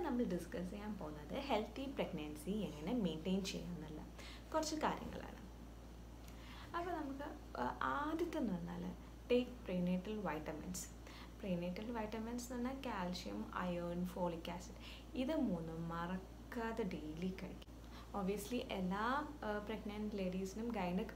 നമ്മൾ ഡിസ്കസ് ചെയ്യാൻ പോകുന്നത് ഹെൽത്തി പ്രഗ്നൻസി എങ്ങനെ മെയിൻറ്റെയിൻ ചെയ്യാമെന്നുള്ള കുറച്ച് കാര്യങ്ങളാണ് അപ്പോൾ നമുക്ക് ആ, ആദ്യത്തെ എന്ന് പറഞ്ഞാൽ take prenatal vitamins prenatal vitamins എന്ന് പറഞ്ഞാൽ കാൽഷ്യം അയേൺ ഫോളിക് ആസിഡ് ഇത് മൂന്നും മറക്കാതെ ഡെയിലി കഴിക്കും ഒബ്വിയസ്ലി എല്ലാ പ്രഗ്നൻറ്റ് ലേഡീസിനും ഗൈനക്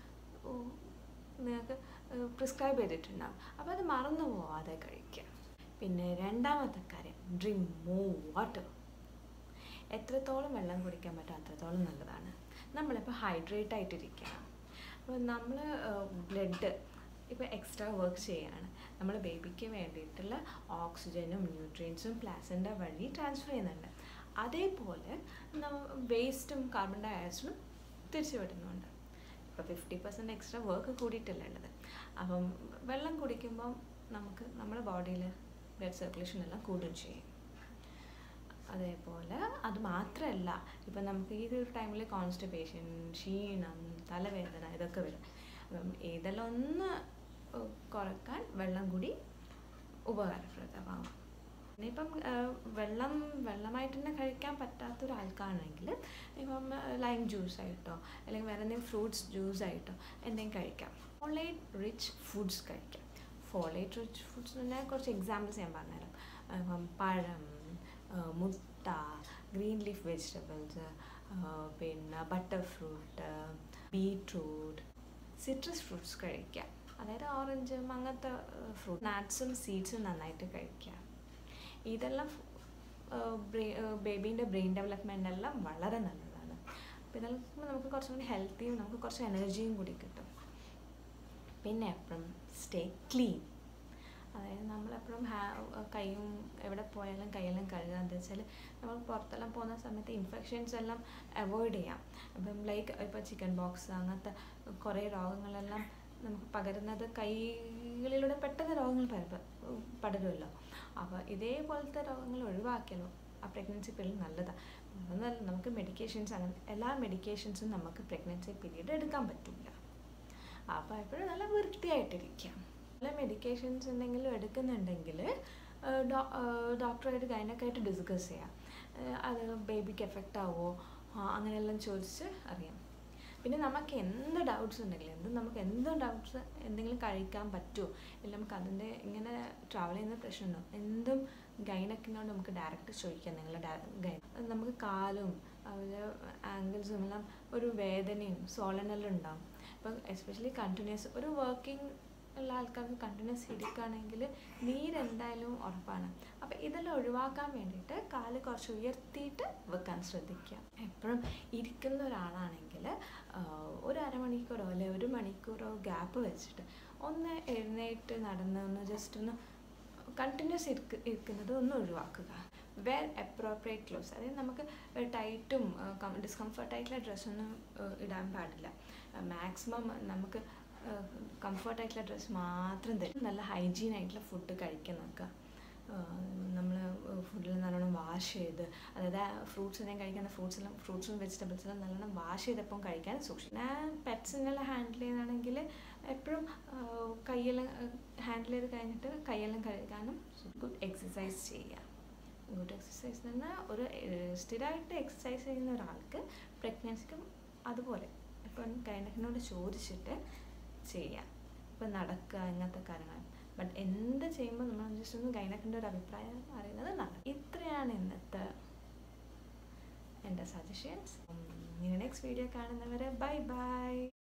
നിങ്ങൾക്ക് പ്രിസ്ക്രൈബ് ചെയ്തിട്ടുണ്ടാവും അപ്പോൾ അത് മറന്നു പോവാതെ കഴിക്കുക പിന്നെ രണ്ടാമത്തെ കാര്യം ഡ്രിങ്ക് മോർ വാട്ടർ എത്രത്തോളം വെള്ളം കുടിക്കാൻ പറ്റും അത്രത്തോളം നല്ലതാണ് നമ്മളിപ്പോൾ ഹൈഡ്രേറ്റ് ആയിട്ടിരിക്കണം അപ്പോൾ നമ്മൾ ബ്ലഡ് ഇപ്പോൾ എക്സ്ട്രാ വർക്ക് ചെയ്യാണ് നമ്മൾ ബേബിക്ക് വേണ്ടിയിട്ടുള്ള ഓക്സിജനും ന്യൂട്രിയൻസും പ്ലാസൻ്റ വഴി ട്രാൻസ്ഫർ ചെയ്യുന്നുണ്ട് അതേപോലെ വേസ്റ്റും കാർബൺ ഡൈ ഓക്സൈഡും തിരിച്ചു വിടുന്നുണ്ട് ഇപ്പോൾ ഫിഫ്റ്റി പെർസെൻറ്റ് എക്സ്ട്രാ വർക്ക് കൂടിയിട്ടല്ല ഉള്ളത് അപ്പം വെള്ളം കുടിക്കുമ്പം നമുക്ക് നമ്മുടെ ബോഡിയിൽ ബ്ലഡ് സർക്കുലേഷൻ എല്ലാം കൂടുകയും ചെയ്യും അതേപോലെ അത് മാത്രമല്ല ഇപ്പം നമുക്ക് ഈ ഒരു ടൈമിൽ കോൺസ്റ്റിപ്പേഷൻ ക്ഷീണം തലവേദന ഇതൊക്കെ വരും അപ്പം ഇതെല്ലാം ഒന്ന് ഏഹ് കുറക്കാൻ വെള്ളം കൂടി ഉപകാരപ്രദമാകും പിന്നെ ഇപ്പം ഏഹ് വെള്ളം വെള്ളമായിട്ട് തന്നെ കഴിക്കാൻ പറ്റാത്ത ഒരാൾക്കാണെങ്കിൽ ഇപ്പം ലൈം ജ്യൂസ് ആയിട്ടോ അല്ലെങ്കിൽ വേറെ എന്തെങ്കിലും ഫ്രൂട്ട്സ് ജ്യൂസ് ആയിട്ടോ എന്തെങ്കിലും കഴിക്കാം ഫോളേറ്റ് റിച്ച് ഫുഡ്സ് കഴിക്കാം ഫോളേറ്റ് റിച്ച് ഫുഡ്സ് എന്ന് പറഞ്ഞാൽ കുറച്ച് എക്സാമ്പിൾസ് ഞാൻ പറഞ്ഞുതരാം ഇപ്പം പഴം ആ, മുട്ട ഗ്രീൻ ലീഫ് വെജിറ്റബിൾസ് പിന്നെ butter fruit beetroot citrus fruits കഴിക്കുക അതായത് ഓറഞ്ചും അങ്ങനത്തെ ഫ്രൂട്ട് നട്ട്സും സീഡ്സും നന്നായിട്ട് കഴിക്കുക ഇതെല്ലാം ബേബീൻ്റെ ബ്രെയിൻ ഡെവലപ്മെൻ്റ് എല്ലാം വളരെ നല്ലതാണ് അപ്പോൾ ഇതെല്ലാം നമുക്ക് കുറച്ചും കൂടി ഹെൽത്തിയും നമുക്ക് കുറച്ച് എനർജിയും കൂടി കിട്ടും പിന്നെ എപ്പോഴും സ്റ്റേ ക്ലീൻ അതായത് നമ്മളെപ്പോഴും ഹാ കൈയും എവിടെ പോയാലും കൈയെല്ലാം കഴുകുക എന്താ വെച്ചാൽ നമ്മൾ പുറത്തെല്ലാം പോകുന്ന സമയത്ത് ഇൻഫെക്ഷൻസ് എല്ലാം അവോയ്ഡ് ചെയ്യാം അപ്പം ലൈക്ക് ഇപ്പോൾ ചിക്കൻ ബോക്സ് അങ്ങനത്തെ കുറേ രോഗങ്ങളെല്ലാം നമുക്ക് പകരുന്നത് കൈകളിലൂടെ പെട്ടെന്ന് രോഗങ്ങൾ പരപ്പ പടരുമല്ലോ അപ്പോൾ ഇതേപോലത്തെ രോഗങ്ങൾ ഒഴിവാക്കിയാലോ ആ പ്രഗ്നൻസി പീരീഡ് നല്ലതാണ് അതൊന്നല്ല നമുക്ക് മെഡിക്കേഷൻസ് അങ്ങനെ എല്ലാ മെഡിക്കേഷൻസും നമുക്ക് പ്രഗ്നൻസി പീരീഡ് എടുക്കാൻ പറ്റില്ല അപ്പോൾ എപ്പോഴും നല്ല വൃത്തിയായിട്ടിരിക്കാം നല്ല മെഡിക്കേഷൻസ് എന്തെങ്കിലും എടുക്കുന്നുണ്ടെങ്കിൽ ഡോക്ടറായിട്ട് ഗൈനക്കായിട്ട് ഡിസ്കസ് ചെയ്യാം ഏഹ് അത് ബേബിക്ക് എഫക്റ്റ് ആവുമോ അങ്ങനെയെല്ലാം ചോദിച്ച് അറിയാം പിന്നെ നമുക്ക് എന്ത് ഡൗട്ട്സ് ഉണ്ടെങ്കിലും എന്ത് നമുക്ക് എന്ത് ഡൗട്ട്സ് എന്തെങ്കിലും കഴിക്കാൻ പറ്റുമോ ഇല്ല നമുക്ക് അതിൻ്റെ ഇങ്ങനെ ട്രാവൽ ചെയ്യുന്ന പ്രശ്നമുണ്ടോ എന്തും ഗൈനക്കിനോട് നമുക്ക് ഡയറക്റ്റ് ചോദിക്കാം നിങ്ങളുടെ ഗൈന നമുക്ക് കാലും അതുപോലെ ആംഗിൾസും എല്ലാം ഒരു വേദനയും സോളനെല്ലാം ഉണ്ടാവും ഇപ്പം എസ്പെഷ്യലി കണ്ടിന്യൂസ് ഒരു വർക്കിംഗ് ഉള്ള ആൾക്കാർക്ക് കണ്ടിന്യൂസ് ഇരിക്കുകയാണെങ്കിൽ നീരെന്തായാലും ഉറപ്പാണ് അപ്പം ഇതെല്ലാം ഒഴിവാക്കാൻ വേണ്ടിയിട്ട് കാല് കുറച്ച് ഉയർത്തിയിട്ട് വെക്കാൻ ശ്രദ്ധിക്കുക എപ്പോഴും ഇരിക്കുന്ന ഒരാളാണെങ്കിൽ ഒരു അരമണിക്കൂറോ അല്ലെ ഒരു മണിക്കൂറോ ഗ്യാപ്പ് വെച്ചിട്ട് ഒന്ന് എഴുന്നേറ്റ് നടന്ന് ഒന്ന് ജസ്റ്റ് ഒന്ന് കണ്ടിന്യൂസ് ഇരിക്ക ഇരിക്കുന്നത് ഒന്ന് ഒഴിവാക്കുക വെൽ അപ്രോപ്രിയേറ്റ് ക്ലോസ് അതായത് നമുക്ക് ടൈറ്റും ഡിസ്കംഫർട്ടായിട്ടുള്ള ഡ്രസ്സൊന്നും ഇടാൻ പാടില്ല മാക്സിമം നമുക്ക് കംഫർട്ടായിട്ടുള്ള ഡ്രസ്സ് മാത്രം തരും നല്ല ഹൈജീൻ ആയിട്ടുള്ള ഫുഡ് കഴിക്കാൻ നോക്കുക നമ്മൾ ഫുഡിൽ നല്ലോണം വാഷ് ചെയ്ത് അതായത് ഫ്രൂട്ട്സ് എന്തെങ്കിലും കഴിക്കുന്ന ഫ്രൂട്ട്സ് എല്ലാം ഫ്രൂട്ട്സും വെജിറ്റബിൾസ് എല്ലാം നല്ലോണം വാഷ് ചെയ്തപ്പം കഴിക്കാൻ സൂക്ഷിക്കും ഞാൻ പെറ്റ്സിനെല്ലാം ഹാൻഡിൽ ചെയ്യുന്നതാണെങ്കിൽ എപ്പോഴും കൈയെല്ലാം ഹാൻഡിൽ ചെയ്ത് കഴിഞ്ഞിട്ട് കൈയെല്ലാം കഴുകാനും ഗുഡ് എക്സസൈസ് ചെയ്യുക ഗുഡ് എക്സസൈസ് എന്ന് പറഞ്ഞാൽ ഒരു സ്ഥിരമായിട്ട് എക്സസൈസ് ചെയ്യുന്ന ഒരാൾക്ക് പ്രഗ്നൻസിക്കും അതുപോലെ ഇപ്പം ഗൈനക്കിനോട് ചോദിച്ചിട്ട് ചെയ്യാം ഇപ്പം നടക്കുക ഇങ്ങനത്തെ കാര്യങ്ങൾ ബട്ട് എന്ത് ചെയ്യുമ്പോൾ നമ്മൾ ജസ്റ്റ് ഒന്ന് ഗൈനക്കിൻ്റെ ഒരു അഭിപ്രായം അറിയുന്നത് നല്ലത് ഇത്രയാണ് ഇന്നത്തെ എൻ്റെ സജഷൻസ് ഇനി നെക്സ്റ്റ് വീഡിയോ കാണുന്നവരെ ബൈ ബൈ